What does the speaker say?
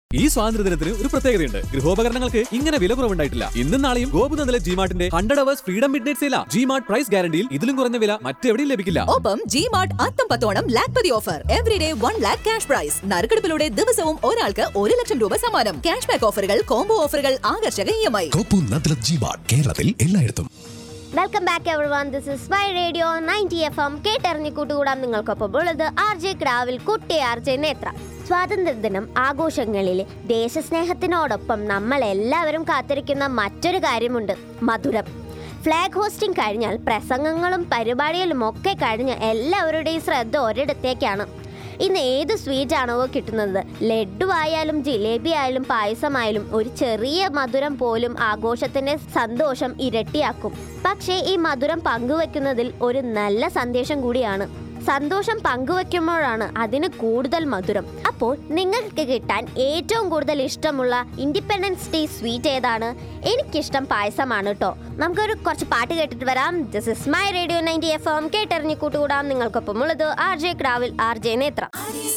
ഈ സ്വാതന്ത്ര്യദിനത്തിന് ഒരു പ്രത്യേകതയുണ്ട് ഗൃഹോപകരണങ്ങൾക്ക് ഇങ്ങനെ വില കുറവുണ്ടായിട്ടില്ല ഇന്നും നാളെയും ഗോപുനന്ദല ജിമാർട്ടിന്റെ hundred hours freedom mid night sale G Mart price ഗ്യാരണ്ടിയിൽ ഇതിലും കുറഞ്ഞ വില മറ്റെവിടെയും ലഭിക്കില്ല ഒപ്പം G Mart Atham Pathonam Lakhpati offer everyday one lakh cash prize നറുക്കെടുപ്പിലൂടെ ദിവസവും ഒരാൾക്ക് ഒരു ലക്ഷം രൂപ സമ്മാനം ക്യാഷ് ബാക്ക് ഓഫറുകൾ കോംബോ ഓഫറുകൾ ആകർഷക ഇ എം ഐ കോപ്പൂർ നദ്ലത് ജിമാർട്ട് കേരളത്തിൽ എല്ലായിടത്തും welcome back everyone this is my radio ninety F M കേട്ടറിഞ്ഞ് കൂട്ടുകൂടാം നിങ്ങൾക്കൊപ്പം ഉള്ളത് ആർ ജെ ക്രാവിൽ കുട്ടി ആർ ജെ നേത്ര സ്വാതന്ത്ര്യദിനം ആഘോഷങ്ങളിൽ ദേശസ്നേഹത്തിനോടൊപ്പം നമ്മൾ എല്ലാവരും കാത്തിരിക്കുന്ന മറ്റൊരു കാര്യമുണ്ട് മധുരം ഫ്ലാഗ് ഹോസ്റ്റിംഗ് കഴിഞ്ഞാൽ പ്രസംഗങ്ങളും പരിപാടികളും ഒക്കെ കഴിഞ്ഞ് എല്ലാവരുടെയും ശ്രദ്ധ ഒരിടത്തേക്കാണ് ഇന്ന് ഏത് സ്വീറ്റ് ആണോ കിട്ടുന്നത് ലഡു ആയാലും ജിലേബി ആയാലും പായസമായാലും ഒരു ചെറിയ മധുരം പോലും ആഘോഷത്തിന്റെ സന്തോഷം ഇരട്ടിയാക്കും പക്ഷേ ഈ മധുരം പങ്കുവെക്കുന്നതിൽ ഒരു നല്ല സന്ദേശം കൂടിയാണ് സന്തോഷം പങ്കുവെക്കുമ്പോഴാണ് അതിന് കൂടുതൽ മധുരം അപ്പോൾ നിങ്ങൾക്ക് കിട്ടാൻ ഏറ്റവും കൂടുതൽ ഇഷ്ടമുള്ള ഇൻഡിപെൻഡൻസ് ഡേ സ്വീറ്റ് ഏതാണ് എനിക്കിഷ്ടം പായസമാണ് കേട്ടോ നമുക്കൊരു കുറച്ച് പാട്ട് കേട്ടിട്ട് വരാം this is my radio ninety F M കേട്ടറിഞ്ഞ് കൂട്ടുകൂടാം നിങ്ങൾക്കൊപ്പം ഉള്ളത് ആർ ജെ ക്രാവിൽ ആർ ജെ നേത്ര